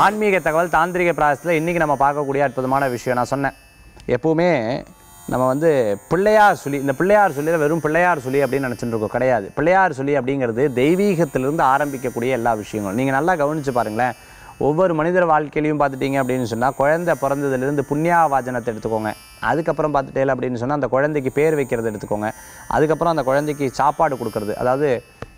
ஆன்மீக தகவல் தாந்திரிக பிராயசத்தில் இன்றைக்கி நம்ம பார்க்கக்கூடிய அற்புதமான விஷயம் நான் சொன்னேன் எப்பவுமே நம்ம வந்து பிள்ளையார் சொல்லி இந்த பிள்ளையார் சொல்லியில் வெறும் பிள்ளையார் சொல்லி அப்படின்னு நினச்சிட்டு இருக்கோம் கிடையாது பிள்ளையார் சொல்லி அப்படிங்கிறது தெய்வீகத்திலிருந்து ஆரம்பிக்கக்கூடிய எல்லா விஷயங்களும் நீங்கள் நல்லா கவனித்து பாருங்களேன் ஒவ்வொரு மனிதர் வாழ்க்கையிலையும் பார்த்துட்டீங்க அப்படின்னு சொன்னால் குழந்தை பிறந்ததுலேருந்து புண்ணியாவாஜனத்தை எடுத்துக்கோங்க அதுக்கப்புறம் பார்த்துட்டேல அப்படின்னு சொன்னால் அந்த குழந்தைக்கு பேர் வைக்கிறது எடுத்துக்கோங்க அதுக்கப்புறம் அந்த குழந்தைக்கு சாப்பாடு கொடுக்கறது அதாவது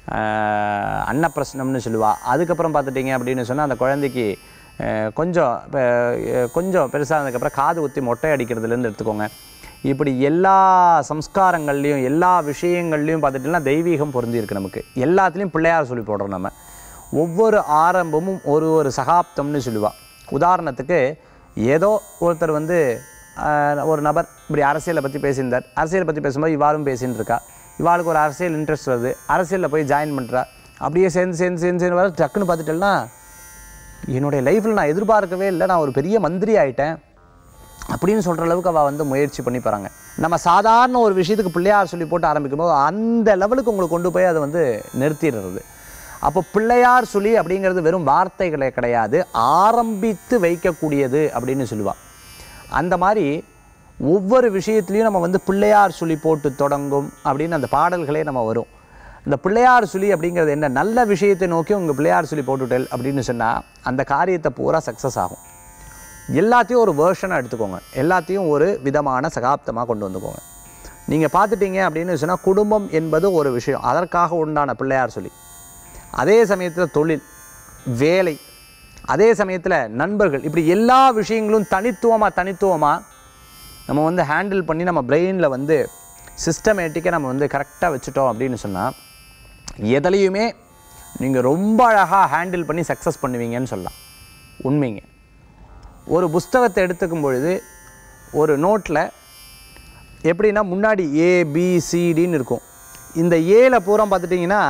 ஆஹ், அன்னப்பிரசனம்னு சொல்லுவா அதுக்கப்புறம் பார்த்துட்டீங்க அப்படின்னு சொன்னால் அந்த குழந்தைக்கு ஆஹ், கொஞ்சம் இப்போ, அஹ், கொஞ்சம் பெருசானதுக்கப்புறம் காது குத்தி மொட்டை அடிக்கிறதுலேருந்து எடுத்துக்கோங்க இப்படி எல்லா சம்ஸ்காரங்கள்லையும் எல்லா விஷயங்கள்லையும் பார்த்துட்டிங்கன்னா தெய்வீகம் பொருந்திருக்கு நமக்கு எல்லாத்துலேயும் பிள்ளையார் சொல்லி போடுறோம் நம்ம ஒவ்வொரு ஆரம்பமும் ஒரு ஒரு சகாப்தம்னு சொல்லுவா உதாரணத்துக்கு ஏதோ ஒருத்தர் வந்து ஆஹ், ஒரு நபர் இப்படி அரசியலை பற்றி பேசியிருந்தார் அரசியலை பற்றி பேசும்போது இவாரும் பேசின்னு இருக்கா இவாளுக்கு ஒரு அரசியல் இன்ட்ரெஸ்ட் வருது அரசியலில் போய் ஜாயின் பண்ணுறா அப்படியே சேர்ந்து சேர்ந்து சேர்ந்து சேர்ந்து வர டக்குன்னு பார்த்துட்டேன்னா என்னுடைய லைஃப்பில் நான் எதிர்பார்க்கவே இல்லை நான் ஒரு பெரிய மந்திரி ஆயிட்டேன் அப்படின்னு சொல்கிற அளவுக்கு அவள் வந்து முயற்சி பண்ணி போகிறாங்க நம்ம சாதாரண ஒரு விஷயத்துக்கு பிள்ளையார் சொல்லி போட்டு ஆரம்பிக்கும் போது அந்த லெவலுக்கு உங்களை கொண்டு போய் அதை வந்து நிறுத்திடுறது அப்போ பிள்ளையார் சொல்லி அப்படிங்கிறது வெறும் வார்த்தைகளே கிடையாது ஆரம்பித்து வைக்கக்கூடியது அப்படின்னு சொல்லுவாள் அந்த மாதிரி ஒவ்வொரு விஷயத்துலையும் நம்ம வந்து பிள்ளையார் சொல்லி போட்டு தொடங்கும் அப்படின்னு அந்த பாடல்களே நம்ம வரும் இந்த பிள்ளையார் சொல்லி அப்படிங்கிறது என்ன நல்ல விஷயத்தை நோக்கி உங்கள் பிள்ளையார் சொல்லி போட்டுட்டல் அப்படின்னு சொன்னால் அந்த காரியத்தை பூரா சக்ஸஸ் ஆகும் எல்லாத்தையும் ஒரு வேர்ஷனாக எடுத்துக்கோங்க எல்லாத்தையும் ஒரு விதமான சகாப்தமாக கொண்டு வந்துக்கோங்க நீங்கள் பார்த்துட்டீங்க அப்படின்னு சொன்னால் குடும்பம் என்பது ஒரு விஷயம் அதற்காக உண்டான பிள்ளையார் சொல்லி அதே சமயத்தில் தொழில் வேலை அதே சமயத்தில் நண்பர்கள் இப்படி எல்லா விஷயங்களும் தனித்துவமாக தனித்துவமாக நம்ம வந்து ஹேண்டில் பண்ணி நம்ம பிரெயினில் வந்து சிஸ்டமேட்டிக்காக நம்ம வந்து கரெக்டாக வச்சுட்டோம் அப்படின்னு சொன்னால் எதுலையுமே நீங்கள் ரொம்ப அழகாக ஹேண்டில் பண்ணி சக்ஸஸ் பண்ணுவீங்கன்னு சொல்லலாம் உண்மைங்க ஒரு புஸ்தகத்தை எடுத்துக்கும் பொழுது ஒரு நோட்டில் எப்படின்னா முன்னாடி ஏ பி சிடின்னு இருக்கும் இந்த ஏல பூரா பார்த்துட்டிங்கன்னா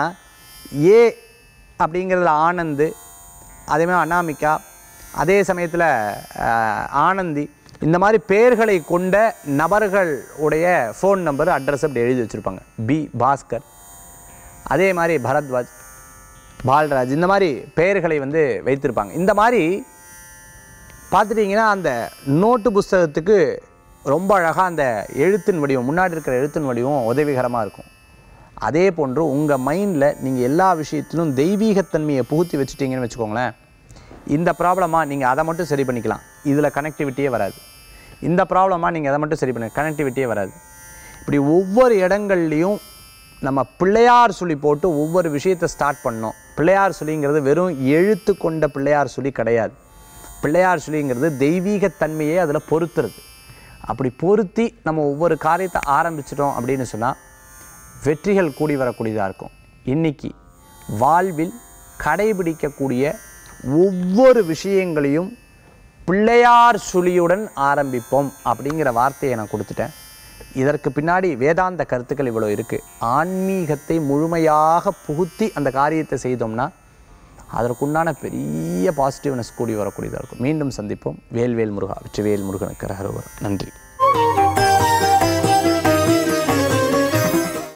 ஏ அப்படிங்கிறதுல ஆனந்து அதேமாதிரி அனாமிகா அதே சமயத்தில் ஆனந்தி இந்த மாதிரி பெயர்களை கொண்ட நபர்கள் உடைய ஃபோன் நம்பர் அட்ரஸ் அப்படி எழுதி வச்சுருப்பாங்க பி பாஸ்கர் அதே மாதிரி பரத்வாஜ் பால்ராஜ் இந்த மாதிரி பெயர்களை வந்து வைத்திருப்பாங்க இந்த மாதிரி பார்த்துட்டிங்கன்னா அந்த நோட்டு புஸ்தகத்துக்கு ரொம்ப அழகாக அந்த எழுத்தின் வடிவம் முன்னாடி இருக்கிற எழுத்தின் வடிவம் உதவிகரமாக இருக்கும் அதே போன்று உங்கள் மைண்டில் நீங்கள் எல்லா விஷயத்திலும் தெய்வீகத்தன்மையை புகுத்தி வச்சுட்டீங்கன்னு வச்சுக்கோங்களேன் இந்த ப்ராப்ளமாக நீங்கள் அதை மட்டும் சரி பண்ணிக்கலாம் இதில் கனெக்டிவிட்டியே வராது இந்த ப்ராப்ளமாக நீங்கள் அதை மட்டும் சரி பண்ண கனெக்டிவிட்டியே வராது இப்படி ஒவ்வொரு இடங்கள்லையும் நம்ம பிள்ளையார் சொல்லி போட்டு ஒவ்வொரு விஷயத்தை ஸ்டார்ட் பண்ணோம் பிள்ளையார் சொல்லிங்கிறது வெறும் எழுத்து கொண்ட பிள்ளையார் சொல்லி கிடையாது பிள்ளையார் சொல்லிங்கிறது தெய்வீகத்தன்மையே அதில் பொறுத்துறது அப்படி பொருத்தி நம்ம ஒவ்வொரு காரியத்தை ஆரம்பிச்சிட்டோம் அப்படின்னு சொன்னால் வெற்றிகள் கூடி வரக்கூடியதாக இருக்கும் இன்னைக்கு வாழ்வில் கடைபிடிக்கக்கூடிய ஒவ்வொரு விஷயங்களையும் பிள்ளையார் சுழியுடன் ஆரம்பிப்போம் அப்படிங்கிற வார்த்தையை நான் கொடுத்துட்டேன் இதற்கு பின்னாடி வேதாந்த கருத்துக்கள் இவ்வளோ இருக்குது ஆன்மீகத்தை முழுமையாக புகுத்தி அந்த காரியத்தை செய்தோம்னா அதற்குண்டான பெரிய பாசிட்டிவ்னஸ் கூடி வரக்கூடியதாக இருக்கும் மீண்டும் சந்திப்போம் வேல்வேல் முருகா வெற்றிவேல் முருகனுக்கு ரகரோவர் நன்றி